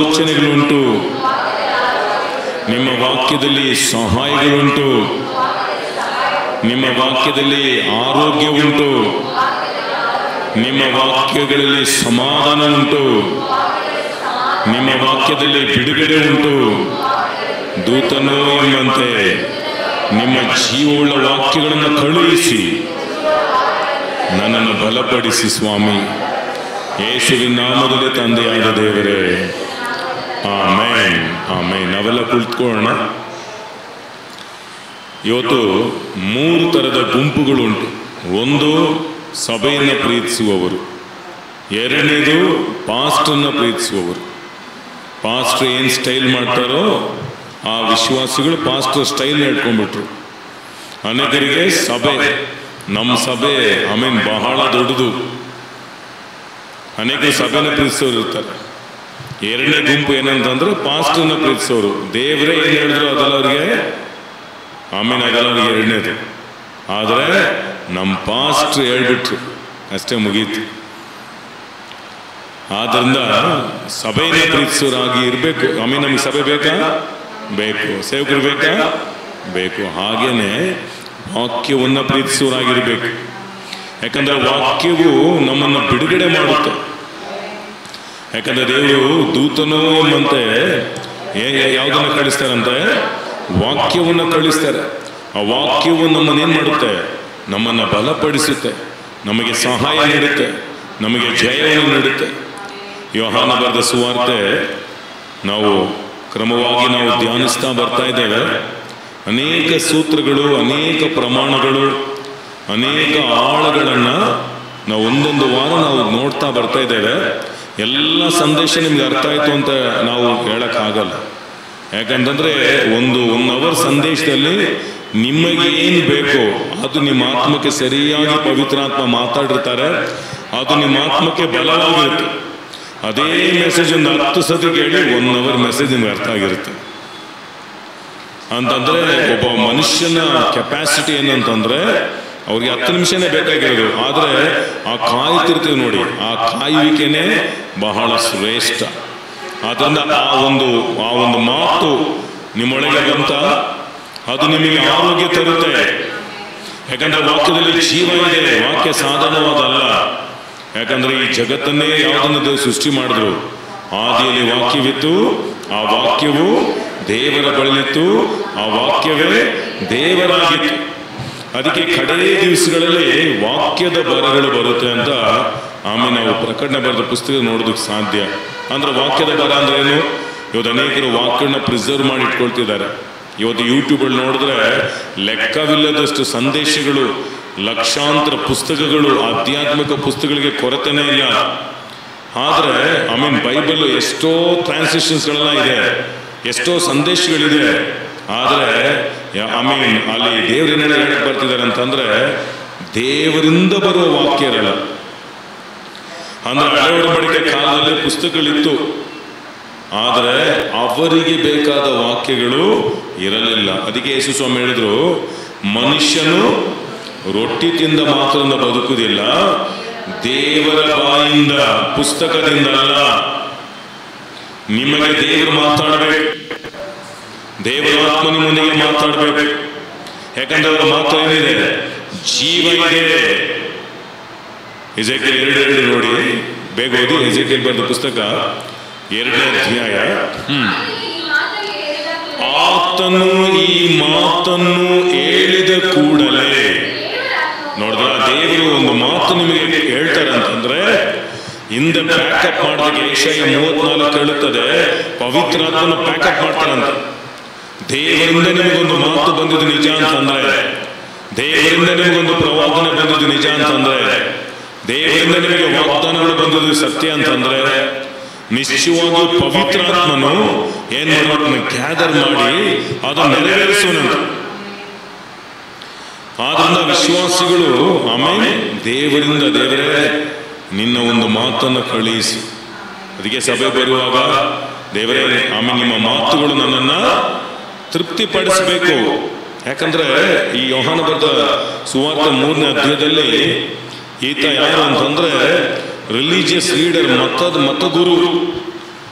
ಆಲೋಚನೆಗಳುಂಟು ನಿಮ್ಮ ವಾಕ್ಯದಲ್ಲಿ ಸಹಾಯಗಳುಂಟು ನಿಮ್ಮ ವಾಕ್ಯದಲ್ಲಿ ಆರೋಗ್ಯ ಉಂಟು ನಿಮ್ಮ ವಾಕ್ಯಗಳಲ್ಲಿ ಸಮಾಧಾನ ಉಂಟು ನಿಮ್ಮ ವಾಕ್ಯದಲ್ಲಿ ಬಿಡುಗಡೆ ಉಂಟು ದೂತನೋ ಎಂಬಂತೆ ನಿಮ್ಮ ಜೀವವುಳ್ಳ ವಾಕ್ಯಗಳನ್ನು ಕಳುಹಿಸಿ ನನ್ನನ್ನು ಬಲಪಡಿಸಿ ಸ್ವಾಮಿ ಯೇಸುವಿನ ನಾಮದಲ್ಲಿ ತಂದೆಯಾದ ದೇವರೇ ಆಮೇನ್ ಆಮೇನ್ ನಾವೆಲ್ಲ ಕುಳಿತುಕೊಳ್ಳೋಣ ಇವತ್ತು ಮೂರು ಥರದ ಗುಂಪುಗಳುಂಟು ಒಂದು ಸಭೆಯನ್ನು ಪ್ರೀತಿಸುವವರು ಎರಡನೇದು ಪಾಸ್ಟನ್ನ ಪ್ರೀತಿಸುವವರು ಪಾಸ್ಟರ್ ಏನು ಸ್ಟೈಲ್ ಮಾಡ್ತಾರೋ ಆ ವಿಶ್ವಾಸಿಗಳು ಪಾಸ್ಟರ್ ಸ್ಟೈಲ್ ನಡ್ಕೊಂಡ್ಬಿಟ್ರು ಅನೇಕರಿಗೆ ಸಭೆ ನಮ್ಮ ಸಭೆ ಐ ಮೀನ್ ಬಹಳ ದೊಡ್ಡದು ಅನೇಕ ಸಭೆನ ಪ್ರೀತಿಸೋರು ಇರ್ತಾರೆ ಎರಡನೇ ಗುಂಪು ಏನಂತಂದ್ರೆ ಪಾಸ್ಟರ್ನ ಪ್ರೀತಿಸೋರು ದೇವರೇ ಏನು ಹೇಳಿದ್ರು ಅದಲ್ಲ ಅವ್ರಿಗೆ ಆಮೇಲೆ ಅದಲ್ಲ ಅವ್ರಿಗೆ ಎರಡನೇದು ಆದರೆ ನಮ್ಮ ಪಾಸ್ಟ್ರ್ ಹೇಳ್ಬಿಟ್ರು ಅಷ್ಟೇ ಮುಗೀತು ಆದ್ರಿಂದ ಸಭೆಯನ್ನು ಪ್ರೀತಿಸೋರಾಗಿ ಇರಬೇಕು ಆಮೇಲೆ ನಮಗೆ ಸಭೆ ಬೇಕಾ ಬೇಕು ಸೇವಕರು ಬೇಕಾ ಬೇಕು ಹಾಗೇನೆ ವಾಕ್ಯವನ್ನು ಪ್ರೀತಿಸೋರಾಗಿರ್ಬೇಕು ಯಾಕಂದ್ರೆ ವಾಕ್ಯವು ನಮ್ಮನ್ನು ಬಿಡುಗಡೆ ಮಾಡುತ್ತೆ ಯಾಕಂದ್ರೆ ದೇವರು ದೂತನೋ ಎಂಬಂತೆ ಏ- ಯಾವುದನ್ನ ಕಳಿಸ್ತಾರಂತೆ ವಾಕ್ಯವನ್ನು ಕಳಿಸ್ತಾರೆ ಆ ವಾಕ್ಯವು ನಮ್ಮನ್ನೇನು ಮಾಡುತ್ತೆ ನಮ್ಮನ್ನು ಬಲಪಡಿಸುತ್ತೆ ನಮಗೆ ಸಹಾಯ ನೀಡುತ್ತೆ ನಮಗೆ ಜಯವನ್ನು ನೀಡುತ್ತೆ ಯೋಹಾನ ಬರೆದ ಸುವಾರ್ತೆ ನಾವು ಕ್ರಮವಾಗಿ ನಾವು ಧ್ಯಾನಿಸ್ತಾ ಬರ್ತಾ ಇದ್ದೇವೆ ಅನೇಕ ಸೂತ್ರಗಳು ಅನೇಕ ಪ್ರಮಾಣಗಳು ಅನೇಕ ಆಳಗಳನ್ನು ನಾವು ಒಂದೊಂದು ವಾರ ನಾವು ನೋಡ್ತಾ ಬರ್ತಾ ಇದ್ದೇವೆ ಎಲ್ಲ ಸಂದೇಶ ನಿಮ್ಗೆ ಅರ್ಥ ಆಯ್ತು ಅಂತ ನಾವು ಹೇಳಕ್ಕಾಗಲ್ಲ ಯಾಕಂತಂದ್ರೆ ಒಂದು ಒನ್ ಅವರ್ ಸಂದೇಶದಲ್ಲಿ ನಿಮಗೆ ಏನು ಬೇಕೋ ಅದು ನಿಮ್ಮ ಆತ್ಮಕ್ಕೆ ಸರಿಯಾಗಿ ಪವಿತ್ರಾತ್ಮ ಮಾತಾಡಿರ್ತಾರೆ ಅದು ನಿಮ್ಮ ಆತ್ಮಕ್ಕೆ ಬಲವಾಗಿರುತ್ತೆ ಅದೇ ಮೆಸೇಜ್ ಒಂದು ಹತ್ತು ಸತಿ ಕೇಳಿ ಒನ್ ಅವರ್ ಮೆಸೇಜ್ ನಿಮ್ಗೆ ಅರ್ಥ ಆಗಿರುತ್ತೆ ಅಂತಂದ್ರೆ ಒಬ್ಬ ಮನುಷ್ಯನ ಕೆಪಾಸಿಟಿ ಏನಂತಂದ್ರೆ ಅವ್ರಿಗೆ ಹತ್ತು ನಿಮಿಷನೇ ಬೇಕಾಗಿರೋದು ಆದ್ರೆ ಆ ಕಾಯ್ತಿರ್ತೀವಿ ನೋಡಿ ಆ ಕಾಯುವಿಕೆನೆ ಬಹಳ ಶ್ರೇಷ್ಠ ಅದರಿಂದ ಆ ಒಂದು ಆ ಒಂದು ಮಾತು ನಿಮ್ಮೊಳಗೆ ಬಂತ ಅದು ನಿಮಗೆ ಆರೋಗ್ಯ ತರುತ್ತೆ ಯಾಕಂದ್ರೆ ವಾಕ್ಯದಲ್ಲಿ ಜೀವ ಇದೆ ವಾಕ್ಯ ಸಾಧನವಾದಲ್ಲ ಯಾಕಂದ್ರೆ ಈ ಜಗತ್ತನ್ನೇ ಯಾವುದನ್ನು ದೇವರು ಸೃಷ್ಟಿ ಮಾಡಿದ್ರು ಆದಿಯಲ್ಲಿ ವಾಕ್ಯವಿತ್ತು ಆ ವಾಕ್ಯವು ದೇವರ ಬಳಿಯಿತ್ತು ಆ ವಾಕ್ಯವೇ ದೇವರಾಗಿತ್ತು ಅದಕ್ಕೆ ಕಡೇ ದಿವಸಗಳಲ್ಲಿ ವಾಕ್ಯದ ಬರಗಳು ಬರುತ್ತೆ ಅಂತ ಆಮೇಲೆ ನಾವು ಪ್ರಕಟಣೆ ಬರೆದ ಪುಸ್ತಕ ನೋಡೋದಕ್ಕೆ ಸಾಧ್ಯ ಅಂದ್ರೆ ವಾಕ್ಯದ ಬರ ಅಂದ್ರೆ ಏನು ಇವತ್ತು ಅನೇಕರು ವಾಕ್ಯನ ಪ್ರಿಸರ್ವ್ ಮಾಡಿ ಇಟ್ಕೊಳ್ತಿದ್ದಾರೆ ಇವತ್ತು ಯೂಟ್ಯೂಬಲ್ಲಿ ನೋಡಿದ್ರೆ ಲೆಕ್ಕವಿಲ್ಲದಷ್ಟು ಸಂದೇಶಗಳು ಲಕ್ಷಾಂತರ ಪುಸ್ತಕಗಳು ಆಧ್ಯಾತ್ಮಿಕ ಪುಸ್ತಕಗಳಿಗೆ ಕೊರತೆನೇ ಇಲ್ಲ ಆದರೆ ಐ ಮೀನ್ ಬೈಬಲ್ ಎಷ್ಟೋ ಟ್ರಾನ್ಸ್ಲೇಷನ್ಸ್ಗಳೆಲ್ಲ ಇದೆ ಎಷ್ಟೋ ಸಂದೇಶಗಳಿದೆ ಆದರೆ ಐ ಮೀನ್ ಅಲ್ಲಿ ದೇವರೇನೇನು ಹೇಳಕ್ ಬರ್ತಿದ್ದಾರೆ ಅಂತಂದ್ರೆ ದೇವರಿಂದ ಬರುವ ವಾಕ್ಯ ಇರಲ್ಲ ಅಂದ್ರೆ ಹಳೆ ಒಡಂಬಡಿಕೆ ಕಾಲದಲ್ಲಿ ಪುಸ್ತಕಗಳಿತ್ತು ಆದರೆ ಅವರಿಗೆ ಬೇಕಾದ ವಾಕ್ಯಗಳು ಇರಲಿಲ್ಲ ಅದಕ್ಕೆ ಯೇಸು ಸ್ವಾಮಿ ಹೇಳಿದ್ರು ಮನುಷ್ಯನು ರೊಟ್ಟಿ ತಿಂದ ಮಾತ್ರದಿಂದ ಬದುಕುವುದಿಲ್ಲ ದೇವರ ಬಾಯಿಂದ ಪುಸ್ತಕದಿಂದ ಅಲ್ಲ ನಿಮಗೆ ದೇವರು ಮಾತಾಡಬೇಕು ದೇವರ ಆತ್ಮ ನಿಮ್ಮೊಂದಿಗೆ ಮಾತಾಡಬೇಕು ಯಾಕಂದ್ರೆ ಅವರ ಮಾತು ಏನಿದೆ ಜೀವ ಇದೆ ಎಜೆಕೆಲ್ ಎರಡು ಎರಡು ನೋಡಿ ಬೇಗ ಓದಿ ಎಜೆಕೆಲ್ ಬರೆದ ಪುಸ್ತಕ ಎರಡನೇ ಅಧ್ಯಾಯ ಹ್ಮ್ ಆತನು ಈ ಮಾತನ್ನು ಹೇಳಿದ ಕೂಡಲೇ ನೋಡಿದ್ರ ದೇವರು ಒಂದು ಮಾತು ನಿಮಗೆ ಹೇಳ್ತಾರೆ ಅಂತಂದ್ರೆ ಹಿಂದೆ ಪ್ಯಾಕಪ್ ಮಾಡಿದಾಗ ಏಷ್ಯಾಯ ಮೂವತ್ನಾಲ್ಕು ಹೇಳುತ್ತದೆ ಪವಿತ್ರಾತ್ಮನ ಪ್ಯಾಕಪ್ ಮಾಡ್ತಾರಂತ ದೇವರಿಂದ ನಿಮಗೊಂದು ಮಾತು ಬಂದಿದ್ದು ನಿಜ ಅಂತಂದ್ರೆ ದೇವರಿಂದ ನಿಮಗೊಂದು ಪ್ರವಾದನೆ ಬಂದಿದ್ದು ನಿಜ ಅಂತಂದ್ರೆ ದೇವರಿಂದ ನಿಮಗೆ ವಾಗ್ದಾನಗಳು ಬಂದಿದ್ದು ಸತ್ಯ ಅಂತಂದ್ರೆ ನಿಶ್ಚಯವಾಗಿ ಪವಿತ್ರಾತ್ಮನು ಏನ್ ಮಾಡ್ಬೇಕು ಗ್ಯಾದರ್ ಮಾಡಿ ಅದು ನೆರವೇರಿಸುವನಂತ ಆದ್ರಿಂದ ವಿಶ್ವಾಸಿಗಳು ಆಮೇಲೆ ದೇವರಿಂದ ದೇವರೇ ನಿನ್ನ ಒಂದು ಮಾತನ್ನು ಕಳುಹಿಸಿ ಅದಕ್ಕೆ ಸಭೆ ಬರುವಾಗ ದೇವರೇ ಆಮೇಲೆ ನಿಮ್ಮ ಮಾತುಗಳು ನನ್ನನ್ನ ತೃಪ್ತಿಪಡಿಸಬೇಕು ಯಾಕಂದ್ರೆ ಈ ಯೋಹಾನ ಬರೆದ ಸುವಾರ್ಥ ಮೂರನೇ ಅಧ್ಯಾಯದಲ್ಲಿ ಈತ ಯಾರು ಅಂತಂದ್ರೆ ರಿಲಿಜಿಯಸ್ ಲೀಡರ್ ಮತದ ಮತಗುರು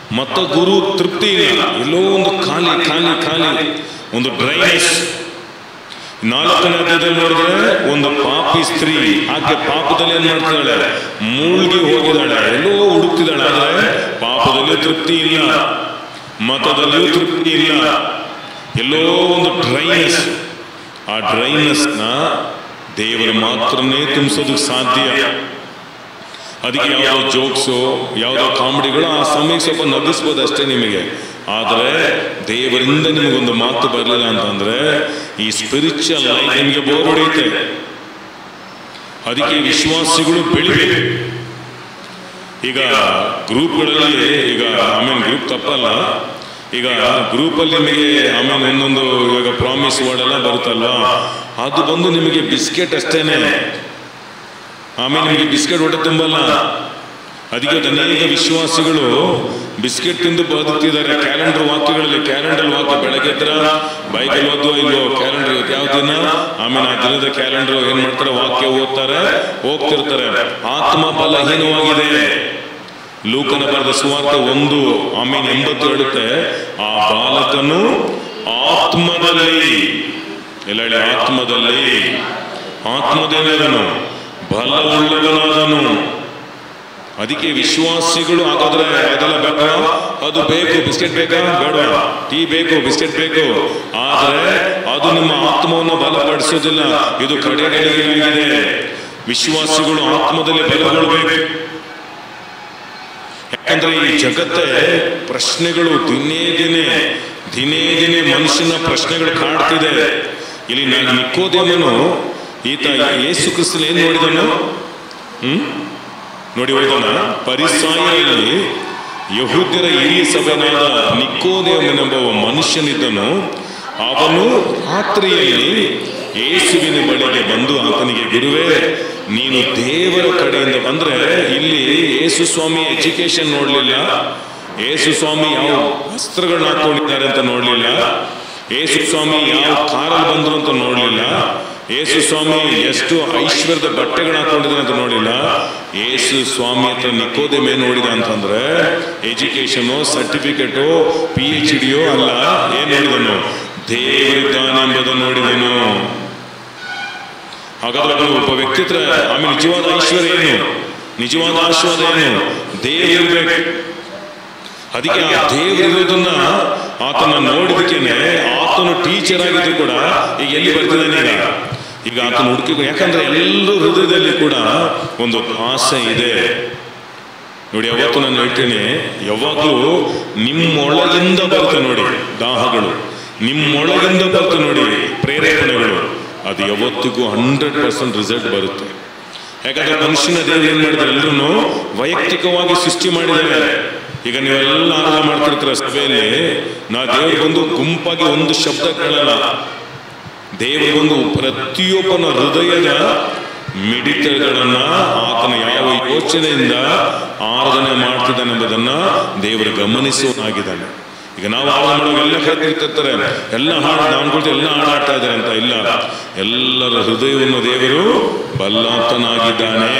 ಮತ್ತ ಗುರು ತೃಪ್ತಿ ಇಲ್ಲ ಎಲ್ಲೋ ಒಂದು ಖಾಲಿ ಖಾಲಿ ಖಾಲಿ ಒಂದು ಡ್ರೈನೆಸ್ ನಾಲ್ಕನೇ ಅಧ್ಯಾಯದಲ್ಲಿ ನೋಡಿದ್ರೆ ಒಂದು ಪಾಪಿ ಸ್ತ್ರೀ ಆಕೆ ಪಾಪದಲ್ಲಿ ಏನ್ ಮಾಡ್ತಿದ್ದಾಳೆ ಮುಳುಗಿ ಹೋಗಿದ್ದಾಳೆ ಎಲ್ಲೋ ಹುಡುಕ್ತಿದ್ದಾಳೆ ಆದ್ರೆ ಪಾಪದಲ್ಲಿಯೂ ತೃಪ್ತಿ ಇಲ್ಲ ಮತದಲ್ಲಿಯೂ ತೃಪ್ತಿ ಇಲ್ಲ ಎಲ್ಲೋ ಒಂದು ಡ್ರೈನೆಸ್ ಆ ಡ್ರೈನೆಸ್ ನ ದೇವರು ಮಾತ್ರನೇ ತುಂಬಿಸೋದಕ್ಕೆ ಸಾಧ್ಯ ಅದಕ್ಕೆ ಯಾವುದೋ ಜೋಕ್ಸು ಯಾವುದೋ ಕಾಮಿಡಿಗಳು ಆ ಸಮಯಕ್ಕೆ ಸ್ವಲ್ಪ ನಗಿಸ್ಬೋದು ಅಷ್ಟೇ ನಿಮಗೆ ಆದರೆ ದೇವರಿಂದ ನಿಮಗೊಂದು ಮಾತು ಬರಲಿಲ್ಲ ಅಂತಂದ್ರೆ ಈ ಸ್ಪಿರಿಚುವಲ್ ಲೈಫ್ ನಿಮಗೆ ಬೋರ್ ಹೊಡೆಯುತ್ತೆ ಅದಕ್ಕೆ ವಿಶ್ವಾಸಿಗಳು ಬೆಳಿಬೇಕು ಈಗ ಗ್ರೂಪ್ಗಳಲ್ಲಿ ಈಗ ಆಮೇಲೆ ಗ್ರೂಪ್ ತಪ್ಪಲ್ಲ ಈಗ ಗ್ರೂಪಲ್ಲಿ ನಿಮಗೆ ಆಮೇಲೆ ಒಂದೊಂದು ಇವಾಗ ಪ್ರಾಮಿಸ್ ವರ್ಡ್ ಎಲ್ಲ ಬರುತ್ತಲ್ವಾ ಅದು ಬಂದು ನಿಮಗೆ ಬಿಸ್ಕೆಟ್ ಅಷ್ಟೇನೆ ಆಮೇಲೆ ನಿಮಗೆ ಬಿಸ್ಕೆಟ್ ಹೊಟ್ಟೆ ತುಂಬಲ್ಲ ಅದಕ್ಕೆ ಅನೇಕ ವಿಶ್ವಾಸಿಗಳು ಬಿಸ್ಕೆಟ್ ತಿಂದು ಬದುಕ್ತಿದ್ದಾರೆ ಕ್ಯಾಲೆಂಡರ್ ವಾಕ್ಯಗಳಲ್ಲಿ ಕ್ಯಾಲೆಂಡರ್ ವಾಕ್ಯ ಬೆಳಗ್ಗೆ ಎದ್ರ ಬೈಕಲ್ಲಿ ಓದುವ ಇಲ್ವೋ ಕ್ಯಾಲೆಂಡರ್ ಯಾವ ದಿನ ಆಮೇಲೆ ಆ ದಿನದ ಕ್ಯಾಲೆಂಡರ್ ಏನ್ ಮಾಡ್ತಾರೆ ವಾಕ್ಯ ಓದ್ತಾರೆ ಹೋಗ್ತಿರ್ತಾರೆ ಆತ್ಮ ಬಲಹೀನವಾಗಿದೆ ಲೂಕನ ಬರೆದ ಸುವಾರ್ತೆ ಒಂದು ಆಮೇಲೆ ಎಂಬತ್ತು ಹೇಳುತ್ತೆ ಆ ಬಾಲಕನು ಆತ್ಮದಲ್ಲಿ ಎಲ್ಲ ಹೇಳಿ ಆತ್ಮದಲ್ಲಿ ಆತ್ಮದೇವನು ಬಲವುಳ್ಳವನಾದನು ಅದಕ್ಕೆ ವಿಶ್ವಾಸಿಗಳು ಹಾಗಾದ್ರೆ ಅದೆಲ್ಲ ಬೇಕಾ ಅದು ಬೇಕು ಬಿಸ್ಕೆಟ್ ಬೇಕಾ ಬೇಡ ಟೀ ಬೇಕು ಬಿಸ್ಕೆಟ್ ಬೇಕು ಆದ್ರೆ ಅದು ನಿಮ್ಮ ಆತ್ಮವನ್ನು ಬಲಪಡಿಸೋದಿಲ್ಲ ಇದು ಕಡೆಗಳಿಗಾಗಿದೆ ವಿಶ್ವಾಸಿಗಳು ಆತ್ಮದಲ್ಲಿ ಬಲಗೊಳ್ಬೇಕು ಯಾಕಂದ್ರೆ ಈ ಜಗತ್ತೇ ಪ್ರಶ್ನೆಗಳು ದಿನೇ ದಿನೇ ದಿನೇ ದಿನೇ ಮನುಷ್ಯನ ಪ್ರಶ್ನೆಗಳು ಕಾಡ್ತಿದೆ ಇಲ್ಲಿ ನಾನು ನಿಕ್ಕೋದೇಮನು ಈತ ಯೇಸು ಕ್ರಿಸ್ತನ ಏನ್ ನೋಡಿದನು ಹ್ಮ್ ನೋಡಿ ಹೋದನ ಪರಿಸಾಯಲ್ಲಿ ಯಹೂದ್ಯರ ಹಿರಿಯ ಸಭೆನಾದ ನಿಕ್ಕೋದೇವನೆಂಬ ಮನುಷ್ಯನಿದ್ದನು ಅವನು ರಾತ್ರಿಯಲ್ಲಿ ಯೇಸುವಿನ ಬಳಿಗೆ ಬಂದು ಆತನಿಗೆ ಗುರುವೇ ನೀನು ದೇವರ ಕಡೆಯಿಂದ ಅಂದ್ರೆ ಇಲ್ಲಿ ಯೇಸು ಸ್ವಾಮಿ ಎಜುಕೇಶನ್ ನೋಡ್ಲಿಲ್ಲ ಯೇಸು ಸ್ವಾಮಿ ಯಾವ ವಸ್ತ್ರಗಳನ್ನ ಹಾಕೊಂಡಿದ್ದಾರೆ ಅಂತ ನೋಡ್ಲಿಲ್ಲ ಯೇಸು ಸ್ವಾಮಿ ಯಾವ ಕಾರಲ್ಲಿ ಬಂದ್ರು ಅಂತ ನೋಡ್ಲಿಲ್ಲ ಯೇಸು ಸ್ವಾಮಿ ಎಷ್ಟು ಐಶ್ವರ್ಯದ ಬಟ್ಟೆಗಳನ್ನ ಹಾಕೊಂಡಿದ್ದಾರೆ ಅಂತ ನೋಡಿಲ್ಲ ಯೇಸು ಸ್ವಾಮಿ ಹತ್ರ ನಿಕೋದೆಮೆ ನೋಡಿದ ಅಂತಂದ್ರೆ ಎಜುಕೇಶನು ಸರ್ಟಿಫಿಕೇಟು ಪಿ ಎಚ್ ಡಿಯೋ ಅಲ್ಲ ಏನ್ ನೋಡಿದನು ದೇವರಿದ್ದಾನೆಂಬುದನ್ನು ನೋಡಿದನು ಹಾಗಾದ್ರೆ ಅವನು ಒಬ್ಬ ವ್ಯಕ್ತಿ ಹತ್ರ ಆಮೇಲೆ ನಿಜವಾದ ಐಶ್ವರ್ಯ ಏನು ನಿಜವಾದ ಆಶೀರ್ವಾದ ಏನು ದೇವರಿರ್ಬೇಕು ಅದಕ್ಕೆ ಆ ದೇವರಿರೋದನ್ನ ಆತನ ನೋಡಿದಕ್ಕೇನೆ ಆತನು ಟೀಚರ್ ಆಗಿದ್ರು ಕೂಡ ಈಗ ಎಲ್ಲಿ ಬರ್ತಿದ್ದಾನೆ ಈಗ ಈಗ ಆತನ ಹುಡುಕಿ ಯಾಕಂದ್ರೆ ಎಲ್ಲರೂ ಹೃದಯದಲ್ಲಿ ಕೂಡ ಒಂದು ಆಸೆ ಇದೆ ನೋಡಿ ಯಾವತ್ತು ನಾನು ಹೇಳ್ತೇನೆ ಯಾವಾಗಲೂ ನಿಮ್ಮೊಳಗಿಂದ ಬರುತ್ತೆ ನೋಡಿ ದಾಹಗಳು ನಿಮ್ಮೊಳಗಿಂದ ಬರುತ್ತೆ ನೋಡಿ ಪ್ರೇರೇಪಣೆಗಳು ಅದು ಯಾವತ್ತಿಗೂ ಹಂಡ್ರೆಡ್ ಪರ್ಸೆಂಟ್ ರಿಸಲ್ಟ್ ಬರುತ್ತೆ ಯಾಕಂದ್ರೆ ಮನುಷ್ಯನ ದೇವರು ಏನ್ ಮಾಡಿದ್ರೆ ಎಲ್ಲರೂ ವೈಯಕ್ತಿಕವಾಗಿ ಸೃಷ್ಟಿ ಮಾಡಿದ್ದಾರೆ ಈಗ ನೀವೆಲ್ಲ ಆರಾಮ ಮಾಡ್ತಿರ್ತೀರ ಸಭೆಯಲ್ಲಿ ನಾ ದೇವ್ರು ಬಂದು ಗುಂಪಾಗಿ ಒಂದು ಶಬ್ದ ಕೇಳಲ್ಲ ದೇವರು ಬಂದು ಪ್ರತಿಯೊಬ್ಬನ ಹೃದಯದ ಮಿಡಿತಗಳನ್ನ ಆತನ ಯಾವ ಯೋಚನೆಯಿಂದ ಆರಾಧನೆ ಮಾಡ್ತಿದ್ದಾನೆ ಎಂಬುದನ್ನ ದೇವರು ಗಮನಿಸುವನಾಗಿದ್ದಾನೆ ಈಗ ನಾವು ಆರಾಧನೆ ಮಾಡುವಾಗ ಎಲ್ಲ ಹೇಳ್ತಿರ್ತಾರೆ ಎಲ್ಲ ಹಾಡು ನಾವು ಅನ್ಕೊಳ್ತೀವಿ ಎಲ್ಲ ಹಾಡು ಆಡ್ತಾ ಇದ್ದಾರೆ ಅಂತ ಇಲ್ಲ ಎಲ್ಲರ ಹೃದಯವನ್ನು ದೇವರು ಬಲ್ಲಾತನಾಗಿದ್ದಾನೆ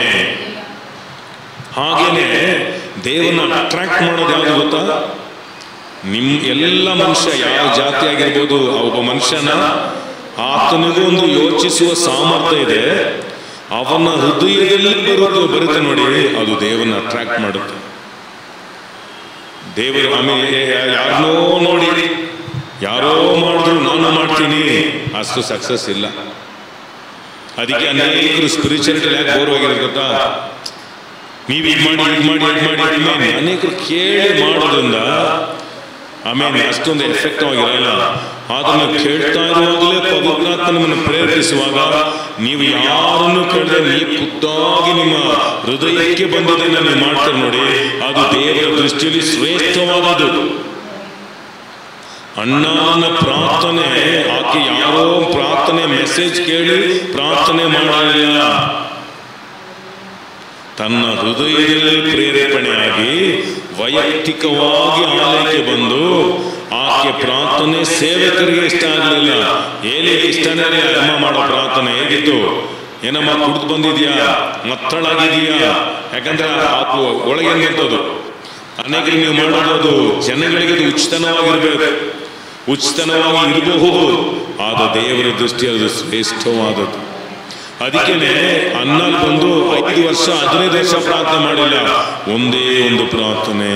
ಹಾಗೇನೆ ದೇವರನ್ನ ಅಟ್ರಾಕ್ಟ್ ಮಾಡೋದು ಯಾವುದು ಗೊತ್ತಾ ನಿಮ್ ಎಲ್ಲ ಮನುಷ್ಯ ಯಾವ ಜಾತಿ ಆಗಿರ್ಬೋದು ಆ ಒಬ್ಬ ಮನುಷ್ಯನ ಆತನಿಗೂ ಒಂದು ಯೋಚಿಸುವ ಸಾಮರ್ಥ್ಯ ಇದೆ ಅವನ ಹೃದಯದಲ್ಲಿ ಬರೋದು ಬರುತ್ತೆ ನೋಡಿ ಅದು ದೇವರನ್ನ ಅಟ್ರಾಕ್ಟ್ ಮಾಡುತ್ತೆ ದೇವರು ಆಮೇಲೆ ಯಾರನ್ನೋ ನೋಡಿ ಯಾರೋ ಮಾಡಿದ್ರು ನಾನು ಮಾಡ್ತೀನಿ ಅಷ್ಟು ಸಕ್ಸಸ್ ಇಲ್ಲ ಅದಕ್ಕೆ ಅನೇಕರು ಸ್ಪಿರಿಚುಲಿಟಿ ಯಾಕೆ ಬೋರ್ ಆಗಿರೋದು ಗೊತ್ತಾ ನೀವು ಇದು ಮಾಡಿ ಇದು ಮಾಡಿ ಇದು ಮಾಡಿ ಇದು ಮಾಡಿ ಅನೇಕರು ಕೇಳಿ ಮಾಡೋದ್ರಿಂದ ಆಮೇಲೆ ಅಷ್ಟೊಂದು ಎಫೆಕ್ಟ್ ಆಗಿರಲ್ಲ ಅದನ್ನು ಕೇಳ್ತಾ ಇರುವಾಗಲೇ ಪವಿತ್ರಾತ್ಮ ನಿಮ್ಮನ್ನು ಪ್ರೇರೇಪಿಸುವಾಗ ನೀವು ಯಾರನ್ನು ಕೇಳಿದ್ರೆ ನೀವು ಖುದ್ದಾಗಿ ನಿಮ್ಮ ಹೃದಯಕ್ಕೆ ಬಂದದನ್ನ ನೀವು ಮಾಡ್ತಾರೆ ನೋಡಿ ಅದು ದೇವರ ದೃಷ್ಟಿಯಲ್ಲಿ ಶ್ರೇಷ್ಠವಾದದ್ದು ಅಣ್ಣನ ಪ್ರಾರ್ಥನೆ ಆಕೆ ಯಾರೋ ಪ್ರಾರ್ಥನೆ ಮೆಸೇಜ್ ಕೇಳಿ ಪ್ರಾರ್ಥನೆ ಮಾಡಲಿಲ್ಲ ತನ್ನ ಹೃದಯದಲ್ಲಿ ಪ್ರೇರೇಪಣೆಯಾಗಿ ವೈಯಕ್ತಿಕವಾಗಿ ಆಲಯಕ್ಕೆ ಬಂದು ಆಕೆ ಪ್ರಾರ್ಥನೆ ಸೇವಕರಿಗೆ ಇಷ್ಟ ಆಗಲಿಲ್ಲ ಏಲಿಗೆ ಇಷ್ಟನೇ ಇರ್ಲಿಲ್ಲ ಅಮ್ಮ ಮಾಡೋ ಪ್ರಾರ್ಥನೆ ಹೇಗಿತ್ತು ಏನಮ್ಮ ಕುಡಿದು ಬಂದಿದ್ಯಾ ಮತ್ತಳಾಗಿದೆಯಾ ಯಾಕಂದ್ರೆ ಅದು ಒಳಗೆ ಬಂದದ್ದು ಅನೇಕರಿಗೆ ನೀವು ಮಾಡೋದು ಅದು ಜನಗಳಿಗೆ ಅದು ಉಚಿತನವಾಗಿರ್ಬೇಕು ಉಚಿತನವಾಗಿ ಇರಬಹುದು ಆದ ದೇವರ ದೃಷ್ಟಿ ಅದು ಶ್ರೇಷ್ಠವಾದದ್ದು ಅದಕ್ಕೇನೆ ಅನ್ನ ಬಂದು ಐದು ವರ್ಷ ಹದಿನೈದು ವರ್ಷ ಪ್ರಾರ್ಥನೆ ಮಾಡಿಲ್ಲ ಒಂದೇ ಒಂದು ಪ್ರಾರ್ಥನೆ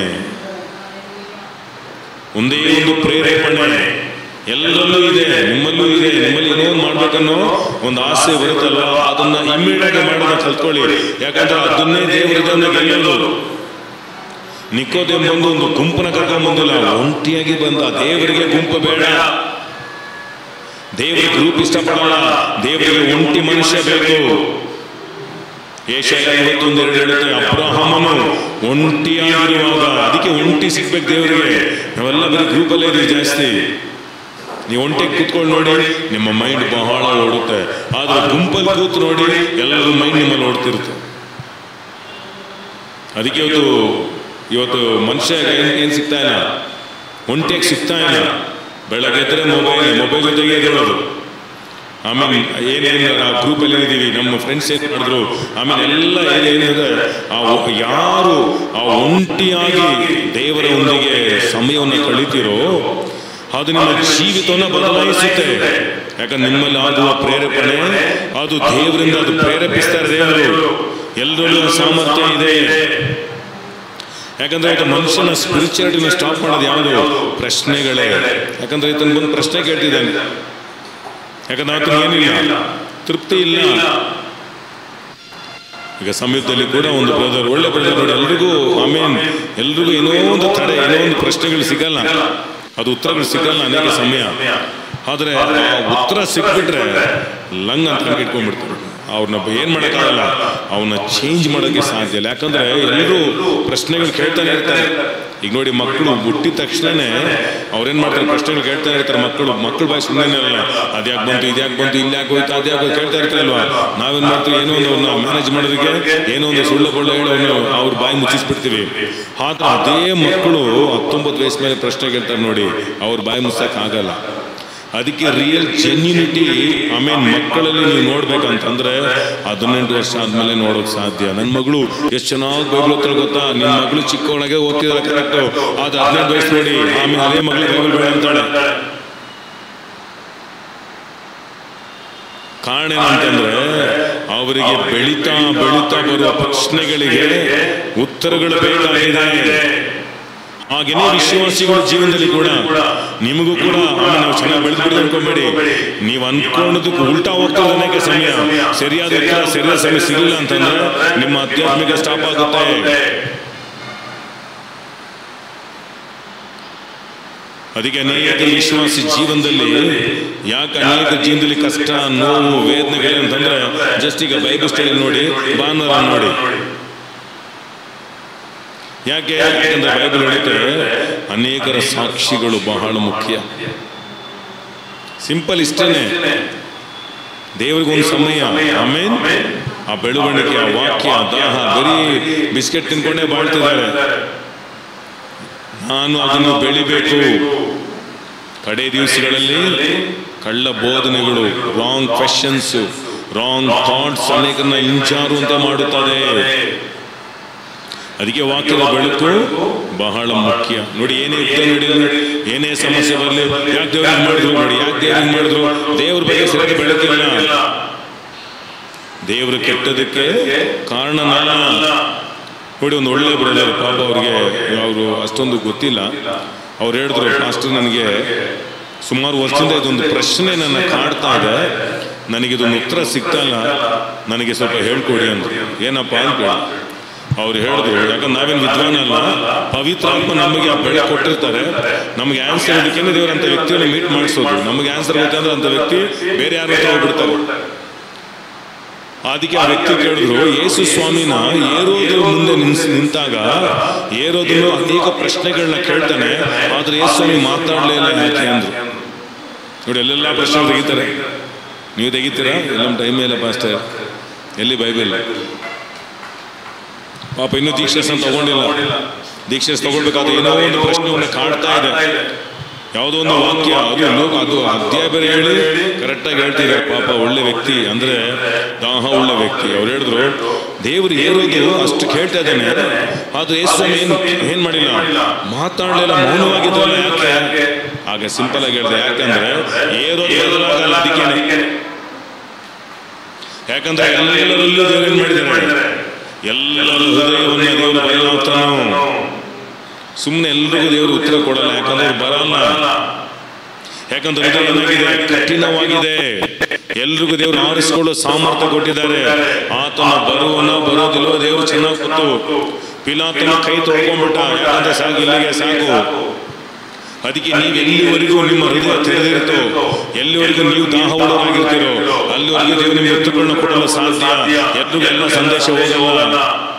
ಒಂದೇ ಒಂದು ಪ್ರೇರೇಪಣೆ ಎಲ್ಲರಲ್ಲೂ ಇದೆ ನಿಮ್ಮಲ್ಲೂ ಇದೆ ನಿಮ್ಮಲ್ಲಿ ಏನೋ ಒಂದು ಮಾಡ್ಬೇಕನ್ನೋ ಒಂದು ಆಸೆ ಬರುತ್ತಲ್ವ ಅದನ್ನ ಇಮ್ಮಿಡಿಯೇಟ್ ಮಾಡೋದನ್ನ ಕಲ್ತ್ಕೊಳ್ಳಿ ಯಾಕಂದ್ರೆ ಅದನ್ನೇ ದೇವರದನ್ನ ಗೆಲ್ಲೋದು ನಿಕೋದೇಮ್ ಬಂದು ಒಂದು ಗುಂಪನ್ನ ಕರ್ಕೊಂಡ್ ಬಂದಿಲ್ಲ ಒಂಟಿಯಾಗಿ ಬಂದ ದೇವರಿಗೆ ಗುಂಪು ಬೇಡ ದೇವರ ಗ್ರೂಪ್ ಇಷ್ಟಪಡಲ್ಲ ದೇವರಿಗೆ ಒಂಟಿ ಮನುಷ್ಯ ಬೇಕು ಏಷ್ಯಾಯ ಐವತ್ತೊಂದು ಎರಡು ಹೇಳುತ್ತೆ ಅಬ್ರಹಾಮನು ಒಂಟಿಯಾಗಿರುವಾಗ ಅದಕ್ಕೆ ಒಂಟಿ ಸಿಗ್ಬೇಕು ದೇವರಿಗೆ ನಾವೆಲ್ಲ ಬರೀ ಗ್ರೂಪಲ್ಲೇ ಇದೀವಿ ಜಾಸ್ತಿ ನೀವು ಒಂಟಿಗೆ ಕೂತ್ಕೊಂಡು ನೋಡಿ ನಿಮ್ಮ ಮೈಂಡ್ ಬಹಳ ಓಡುತ್ತೆ ಆದ್ರೆ ಗುಂಪಲ್ಲಿ ಕೂತು ನೋಡಿ ಎಲ್ಲರ ಮೈಂಡ್ ನಿಮ್ಮಲ್ಲಿ ಓಡ್ತಿರುತ್ತೆ ಅದಕ್ಕೆ ಇವತ್ತು ಇವತ್ತು ಮನುಷ್ಯ ಏನ್ ಏನ್ ಸಿಗ್ತಾ ಇಲ್ಲ ಒಂಟಿಯಾಗಿ ಸಿಗ್ತಾ ಇಲ್ಲ ಬೆಳಗ್ಗೆ ಎದ್ರೆ ಮೊಬೈಲ್ ಮೊಬೈಲ್ ಜೊತೆಗೆ ಇರೋದು ಆಮೇಲೆ ಏನೇನು ಆ ಗ್ರೂಪಲ್ಲಿ ಏನಿದ್ದೀವಿ ನಮ್ಮ ಫ್ರೆಂಡ್ಸ್ ಏನ್ ಮಾಡಿದ್ರು ಆಮೇಲೆ ಎಲ್ಲ ಏನೇನಿದೆ ಆ ಒ- ಯಾರು ಆ ಒಂಟಿಯಾಗಿ ದೇವರ ಒಂದಿಗೆ ಸಮಯವನ್ನು ಕಳಿತೀರೋ ಅದು ನಿಮ್ಮ ಜೀವಿತವನ್ನು ಬದಲಾಯಿಸುತ್ತೆ ಯಾಕಂದ್ರೆ ನಿಮ್ಮಲ್ಲಿ ಆಗುವ ಪ್ರೇರೇಪಣೆ ಅದು ದೇವರಿಂದ ಅದು ಪ್ರೇರೇಪಿಸ್ತಾರೆ ದೇವರು ಎಲ್ಲರಲ್ಲೂ ಸಾಮರ್ಥ್ಯ ಇದೆ ಯಾಕಂದ್ರೆ ಇವತ್ತು ಮನುಷ್ಯನ ಸ್ಪಿರಿಚುಯಾಲಿಟಿನ ಸ್ಟಾಪ್ ಮಾಡೋದು ಯಾವುದು ಪ್ರಶ್ನೆಗಳೇ ಯಾಕಂದ್ರೆ ಈತನ ಬಂದು ಪ್ರಶ್ನೆ ಕೇಳ್ತಿದ್ದಾನೆ ಯಾಕಂದ್ರೆ ಆತನ ಏನಿಲ್ಲ ತೃಪ್ತಿ ಇಲ್ಲ ಈಗ ಸಮೀಪದಲ್ಲಿ ಕೂಡ ಒಂದು ಬ್ರದರ್ ಒಳ್ಳೆ ಬ್ರದರ್ ನೋಡಿ ಎಲ್ರಿಗೂ ಆಮೇನ್ ಎಲ್ರಿಗೂ ಏನೋ ಒಂದು ತಡೆ ಏನೋ ಒಂದು ಪ್ರಶ್ನೆಗಳು ಸಿಗಲ್ಲ ಅದು ಉತ್ತರಗಳು ಸಿಗಲ್ಲ ಅನೇಕ ಸಮಯ ಆದ್ರೆ ಆ ಉತ್ತರ ಸಿಕ್ಬಿಟ್ರೆ ಲಂಗ್ ಅಂತ ಇಟ್ಕೊಂಡ್ಬಿಡ್ತಾರೆ ಅವ್ರನ್ನ ಏನ್ ಮಾಡಕ್ಕಾಗಲ್ಲ ಅವನ್ನ ಚೇಂಜ್ ಮಾಡೋಕೆ ಸಾಧ್ಯ ಇಲ್ಲ ಯಾಕಂದ್ರೆ ಎಲ್ಲರೂ ಪ್ರಶ್ನೆಗಳು ಕೇಳ್ತಾನೆ ಇರ್ತಾರೆ ಈಗ ನೋಡಿ ಮಕ್ಕಳು ಹುಟ್ಟಿದ ತಕ್ಷಣನೇ ಅವ್ರೇನ್ ಮಾಡ್ತಾರೆ ಪ್ರಶ್ನೆಗಳು ಕೇಳ್ತಾ ಇರ್ತಾರೆ ಮಕ್ಕಳು ಮಕ್ಕಳು ಬಾಯಿ ಸುಮ್ಮನೆ ಅಲ್ಲ ಅದ್ಯಾಕ್ ಬಂತು ಇದ್ಯಾಕ್ ಬಂತು ಇಲ್ಲಿ ಯಾಕೆ ಹೋಯ್ತು ಅದ್ಯಾಕ್ ಹೋಯ್ತು ಕೇಳ್ತಾ ಇರ್ತಾರಲ್ವಾ ನಾವೇನ್ ಮಾಡ್ತೀವಿ ಏನೋ ಒಂದು ಅವ್ರನ್ನ ಮ್ಯಾನೇಜ್ ಮಾಡೋದಕ್ಕೆ ಏನೋ ಒಂದು ಸುಳ್ಳು ಬಳ್ಳು ಹೇಳಿ ಅವ್ರನ್ನ ಅವ್ರ ಬಾಯಿ ಮುಚ್ಚಿಸ್ಬಿಡ್ತೀವಿ ಆದ್ರೆ ಅದೇ ಮಕ್ಕಳು ಹತ್ತೊಂಬತ್ತು ವಯಸ್ಸ ಮೇಲೆ ಪ್ರಶ್ನೆ ಕೇಳ್ತಾರೆ ನೋಡಿ ಅವ್ರ ಬಾಯಿ ಮುಚ್ಚಕ್ ಆಗಲ್ಲ ಅದಕ್ಕೆ ರಿಯಲ್ ಜೆನ್ಯೂನಿಟಿ ಆಮೇಲೆ ಮಕ್ಕಳಲ್ಲಿ ನೀವು ನೋಡ್ಬೇಕಂತಂದ್ರೆ ಹದಿನೆಂಟು ವರ್ಷ ಆದ್ಮೇಲೆ ನೋಡೋಕ್ ಸಾಧ್ಯ ನನ್ನ ಮಗಳು ಎಷ್ಟು ಚೆನ್ನಾಗಿ ಬೈಬಲ್ ಓದ್ತಾಳೆ ಗೊತ್ತಾ ನಿಮ್ಮ ಮಗಳು ಚಿಕ್ಕವಳಾಗೆ ಓದ್ತಿದಾಳೆ ಕರೆಕ್ಟ್ ಅದು ಹದಿನೆಂಟು ವಯಸ್ಸು ನೋಡಿ ಆಮೇಲೆ ಅದೇ ಮಗಳು ಬೈಬಲ್ ಬೇಡ ಅಂತಾಳೆ ಕಾರಣ ಏನಂತಂದ್ರೆ ಅವರಿಗೆ ಬೆಳೀತಾ ಬೆಳೀತಾ ಬರುವ ಪ್ರಶ್ನೆಗಳಿಗೆ ಉತ್ತರಗಳು ಬೇಕಾಗಿದೆ ಹಾಗೇನೇ ವಿಶ್ವಾಸಿಗಳ ಜೀವನದಲ್ಲಿ ಕೂಡ ನಿಮಗೂ ಕೂಡ ಆಮೇಲೆ ನಾವು ಚೆನ್ನಾಗಿ ಬೆಳೆದ್ಬಿಡಿ ಅನ್ಕೊಂಬೇಡಿ ನೀವು ಅನ್ಕೊಂಡದಕ್ಕೆ ಉಲ್ಟಾ ಹೋಗ್ತದೆ ಅನೇಕ ಸಮಯ ಸರಿಯಾದ ಉತ್ತರ ಸರಿಯಾದ ಸಮಯ ಸಿಗಲಿಲ್ಲ ಅಂತಂದ್ರೆ ನಿಮ್ಮ ಆಧ್ಯಾತ್ಮಿಕ ಸ್ಟಾಪ್ ಆಗುತ್ತೆ ಅದಕ್ಕೆ ಅನೇಕ ವಿಶ್ವಾಸಿ ಜೀವನದಲ್ಲಿ ಯಾಕೆ ಅನೇಕ ಜೀವನದಲ್ಲಿ ಕಷ್ಟ ನೋವು ವೇದನೆಗಳು ಅಂತಂದ್ರೆ ಜಸ್ಟ್ ಈಗ ಬೈಬಲ್ ಸ್ಟಡಿ ನೋಡಿ ಭಾನುವಾರ ನೋಡಿ ಯಾಕೆ ಯಾಕೆಂದ್ರೆ ಬೈಬಲ್ ಹೇಳುತ್ತೆ ಅನೇಕರ ಸಾಕ್ಷಿಗಳು ಬಹಳ ಮುಖ್ಯ ಸಿಂಪಲ್ ಇಷ್ಟೇನೆ ದೇವರಿಗೊಂದು ಸಮಯ ಆಮೇಲೆ ಆ ಬೆಳವಣಿಗೆ ಆ ವಾಕ್ಯ ದಾಹ ಬರೀ ಬಿಸ್ಕೆಟ್ ತಿನ್ಕೊಂಡೇ ಬಾಳ್ತಿದ್ದಾರೆ ನಾನು ಅದನ್ನು ಬೆಳಿಬೇಕು ಕಡೆ ದಿವಸಗಳಲ್ಲಿ ಕಳ್ಳ ಬೋಧನೆಗಳು ರಾಂಗ್ ಕ್ವೆಶನ್ಸ್ ರಾಂಗ್ ಥಾಟ್ಸ್ ಅನೇಕರನ್ನ ಇಂಚಾರು ಅಂತ ಮಾಡುತ್ತದೆ ಅದಕ್ಕೆ ವಾಕ್ಯದ ಬೆಳಕು ಬಹಳ ಮುಖ್ಯ ನೋಡಿ ಏನೇ ಯುದ್ಧ ನೋಡಿ ಏನೇ ಸಮಸ್ಯೆ ಬರಲಿ ಯಾಕೆ ದೇವ್ರಿಗೆ ಮಾಡಿದ್ರು ನೋಡಿ ಯಾಕೆ ದೇವ್ರಿಗೆ ಮಾಡಿದ್ರು ದೇವ್ರ ಬಗ್ಗೆ ಸರಿಯಾಗಿ ಬೆಳಕಿಲ್ಲ ದೇವರು ಕೆಟ್ಟದಕ್ಕೆ ಕಾರಣ ನಾನು ನೋಡಿ ಒಂದು ಒಳ್ಳೆ ಬ್ರದರ್ ಪಾಪ ಅವ್ರಿಗೆ ಅವರು ಅಷ್ಟೊಂದು ಗೊತ್ತಿಲ್ಲ ಅವ್ರು ಹೇಳಿದ್ರು ಮಾಸ್ಟರ್ ನನಗೆ ಸುಮಾರು ವರ್ಷದಿಂದ ಇದೊಂದು ಪ್ರಶ್ನೆ ನನ್ನ ಕಾಡ್ತಾ ಇದೆ ನನಗಿದೊಂದು ಉತ್ತರ ಸಿಗ್ತಾ ಇಲ್ಲ ನನಗೆ ಸ್ವಲ್ಪ ಹೇಳ್ಕೊಡಿ ಅಂದ್ರು ಏನಪ್ಪ ಅಂತ ಕೇಳಿ ಅವ್ರು ಹೇಳಿದ್ರು ಯಾಕಂದ್ರೆ ನಾವೇನು ವಿದ್ವಾನ ಅಲ್ಲ ಪವಿತ್ರಾತ್ಮ ನಮಗೆ ಆ ಬೆಳೆ ಕೊಟ್ಟಿರ್ತಾರೆ ನಮಗೆ ಆನ್ಸರ್ ಇದಕ್ಕೆ ದೇವ್ರ ಅಂತ ವ್ಯಕ್ತಿಯನ್ನು ಮೀಟ್ ಮಾಡಿಸೋದು ನಮಗೆ ಆನ್ಸರ್ ಗೊತ್ತಂದ್ರೆ ಅಂತ ವ್ಯಕ್ತಿ ಬೇರೆ ಯಾರ ಹತ್ರ ಹೋಗ್ಬಿಡ್ತಾರೆ ಅದಕ್ಕೆ ಆ ವ್ಯಕ್ತಿ ಕೇಳಿದ್ರು ಯೇಸು ಸ್ವಾಮಿನ ಏರೋದ್ರ ಮುಂದೆ ನಿನ್ಸ್ ನಿಂತಾಗ ಏರೋದನ್ನು ಅನೇಕ ಪ್ರಶ್ನೆಗಳನ್ನ ಕೇಳ್ತಾನೆ ಆದ್ರೆ ಯೇಸು ಸ್ವಾಮಿ ಮಾತಾಡ್ಲೇ ಇಲ್ಲ ಯಾಕೆ ಅಂದ್ರು ನೋಡಿ ಎಲ್ಲೆಲ್ಲ ಪ್ರಶ್ನೆ ತೆಗಿತಾರೆ ನೀವು ತೆಗಿತೀರಾ ಎಲ್ಲ ಟೈಮ್ ಇಲ್ಲ ಪಾಸ್ಟರ್ ಎಲ್ಲಿ ಬೈಬಲ್ ಪಾಪ ಇನ್ನೂ ದೀಕ್ಷೆಸನ್ನ ತಗೊಂಡಿಲ್ಲ ದೀಕ್ಷೆ ತಗೊಳ್ಬೇಕಾದ್ರೆ ಏನೋ ಒಂದು ಪ್ರಶ್ನೆಯನ್ನು ಕಾಡ್ತಾ ಇದೆ ಯಾವುದೋ ಒಂದು ವಾಕ್ಯ ಅದು ಲೋಕ ಅದು ಅಧ್ಯಾಯ ಬೇರೆ ಹೇಳಿ ಕರೆಕ್ಟಾಗಿ ಹೇಳ್ತಿದ್ದಾರೆ ಪಾಪ ಒಳ್ಳೆ ವ್ಯಕ್ತಿ ಅಂದ್ರೆ ದಾಹ ಉಳ್ಳ ವ್ಯಕ್ತಿ ಅವ್ರು ಹೇಳಿದ್ರು ದೇವರು ಏರೋದು ಅಷ್ಟು ಕೇಳ್ತಾ ಇದ್ದಾನೆ ಆದ್ರೆ ಯೇಸು ಸ್ವಾಮಿ ಏನ್ ಏನ್ ಮಾಡಿಲ್ಲ ಮಾತಾಡ್ಲಿಲ್ಲ ಮೌನವಾಗಿದ್ರಲ್ಲ ಯಾಕೆ ಆಗ ಸಿಂಪಲ್ ಆಗಿ ಹೇಳಿದೆ ಯಾಕಂದ್ರೆ ಏರೋದು ಬದಲಾಗಲ್ಲ ಅದಕ್ಕೇನೆ ಯಾಕಂದ್ರೆ ಎಲ್ಲರಲ್ಲೂ ದೇವರು ಏನ್ ಮಾಡಿದ್ದಾರೆ ಎಲ್ಲರ ಹೃದಯವನ್ನು ದೇವರು ಬಯಲಾಗ್ತಾನೋ ಸುಮ್ಮನೆ ಎಲ್ರಿಗೂ ದೇವರು ಉತ್ತರ ಕೊಡಲ್ಲ ಯಾಕಂದ್ರೆ ಅವ್ರು ಬರಲ್ಲ ಯಾಕಂದ್ರೆ ಹೃದಯ ಏನಾಗಿದೆ ಕಠಿಣವಾಗಿದೆ ಎಲ್ರಿಗೂ ದೇವರು ಆರಿಸಿಕೊಳ್ಳೋ ಸಾಮರ್ಥ್ಯ ಕೊಟ್ಟಿದ್ದಾರೆ ಆತನ ಬರುವನ ಬರೋದಿಲ್ವೋ ದೇವರು ಚೆನ್ನಾಗಿ ಗೊತ್ತು ಪಿಲಾತನ ಕೈ ತೊಳ್ಕೊಂಡ್ಬಿಟ್ಟ ಯಾಕಂದ್ರೆ ಸಾಕು ಇಲ್ಲಿಗೆ ಸಾಕು ಅದಕ್ಕೆ ನೀವು ಎಲ್ಲಿವರೆಗೂ ನಿಮ್ಮ ಹೃದಯ ತೆರೆದಿರುತ್ತೋ ಎಲ್ಲಿವರೆಗೂ ನೀವು ದಾಹ ಉಳ್ಳವರಾಗಿರ್ತೀರೋ ಅಲ್ಲಿವರೆಗೂ ದೇವರು ನಿಮಗೆ ಉತ್ತರಗಳನ್ನ ಕೊಡಲು ಸಾಧ್ಯ ಎಲ್ರಿಗೂ ಎಲ್ಲ ಸಂದೇಶ ಹೋಗಲ್ಲ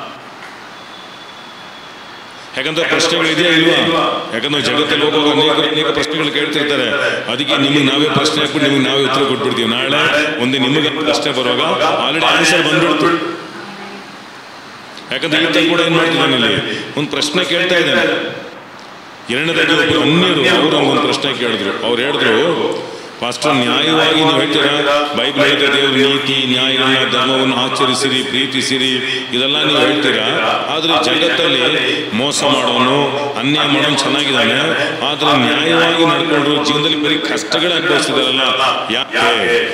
ಯಾಕಂದ್ರೆ ಪ್ರಶ್ನೆಗಳು ಇದೆಯಾ ಇಲ್ವಾ ಯಾಕಂದ್ರೆ ಜಗತ್ತಲ್ಲಿ ಹೋಗುವಾಗ ಅನೇಕ ಅನೇಕ ಪ್ರಶ್ನೆಗಳು ಕೇಳ್ತಿರ್ತಾರೆ ಅದಕ್ಕೆ ನಿಮಗೆ ನಾವೇ ಪ್ರಶ್ನೆ ಹಾಕ್ಬಿಟ್ಟು ನಿಮಗೆ ನಾವೇ ಉತ್ತರ ಕೊಟ್ಬಿಡ್ತೀವಿ ನಾಳೆ ಒಂದೇ ನಿಮಗೆ ಪ್ರಶ್ನೆ ಬರುವಾಗ ಆಲ್ರೆಡಿ ಆನ್ಸರ್ ಬಂದ್ಬಿಡ್ತು ಯಾಕಂದ್ರೆ ಈತ ಕೂಡ ಏನ್ ಮಾಡ್ತಿದ್ದಾನೆ ಇಲ್ಲಿ ಒಂದು ಪ್ರಶ್ನೆ ಕೇಳ್ತಾ ಇದ್ದಾನೆ ಎರಡನೇದಾಗಿ ಒಬ್ಬರು ಅನ್ಯರು ಅವರು ಒಂದು ಪ್ರಶ್ನೆ ಕೇಳಿದ್ರು ಅವ್ರು ಹೇಳಿದ್ರು ಫಸ್ಟ್ ನ್ಯಾಯವಾಗಿ ನೀವು ಹೇಳ್ತೀರಾ ಬೈಬಲ್ ಹೇಳ್ತಾ ದೇವರು ನೀತಿ ನ್ಯಾಯಗಳನ್ನ ಧರ್ಮವನ್ನು ಆಚರಿಸಿರಿ ಪ್ರೀತಿಸಿರಿ ಇದೆಲ್ಲ ನೀವು ಹೇಳ್ತೀರಾ ಆದ್ರೆ ಜಗತ್ತಲ್ಲಿ ಮೋಸ ಮಾಡೋನು ಅನ್ಯಾಯ ಮಾಡೋನು ಚೆನ್ನಾಗಿದ್ದಾನೆ ಆದ್ರೆ ನ್ಯಾಯವಾಗಿ ನಡ್ಕೊಂಡ್ರು ಜೀವನದಲ್ಲಿ ಬರೀ ಕಷ್ಟಗಳೇ ಅನುಭವಿಸಿದಾರಲ್ಲ ಯಾಕೆ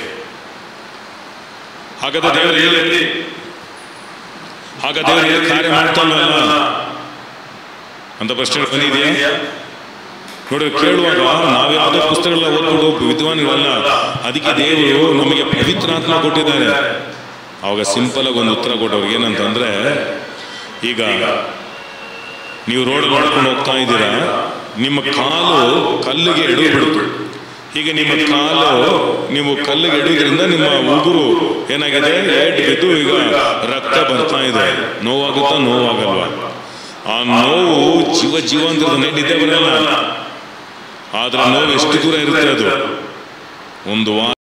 ಹಾಗಾದ್ರೆ ದೇವರು ಹೇಳಿ ಆಗ ದೇವರು ಏನು ಕಾರ್ಯ ಮಾಡ್ತಾನಲ್ಲ ಅಂತ ಪ್ರಶ್ನೆ ಬಂದಿದೆಯಾ ನೋಡಿ ಕೇಳುವಾಗ ನಾವು ಯಾವುದೋ ಪುಸ್ತಕಗಳ ಓದ್ಕೊಂಡು ವಿದ್ವಾನಿಗಳಲ್ಲ ಅದಕ್ಕೆ ದೇವರು ನಮಗೆ ಪವಿತ್ರಾತ್ಮ ಕೊಟ್ಟಿದ್ದಾರೆ ಅವಾಗ ಸಿಂಪಲ್ ಆಗಿ ಒಂದು ಉತ್ತರ ಕೊಟ್ಟವ್ರಿಗೆ ಏನಂತಂದ್ರೆ ಈಗ ನೀವು ರೋಡ್ ಮಾಡ್ಕೊಂಡು ಹೋಗ್ತಾ ಇದ್ದೀರಾ ನಿಮ್ಮ ಕಾಲು ಕಲ್ಲಿಗೆ ಎಡವು ಬಿಡ್ತು ಹೀಗೆ ನಿಮ್ಮ ಕಾಲು ನೀವು ಕಲ್ಲಿಗೆ ಎಡುವುದರಿಂದ ನಿಮ್ಮ ಉಗುರು ಏನಾಗಿದೆ ಏಟ್ ಬಿದ್ದು ಈಗ ರಕ್ತ ಬರ್ತಾ ಇದೆ ನೋವಾಗುತ್ತಾ ನೋವಾಗಲ್ವಾ ಆ ನೋವು ಜೀವ ಜೀವ ಅಂತ ನಿದ್ದೆ ಬರಲ್ಲ ಆದ್ರೆ ನೋವು ಎಷ್ಟು ದೂರ ಇರುತ್ತೆ ಅದು ಒಂದು ವಾರ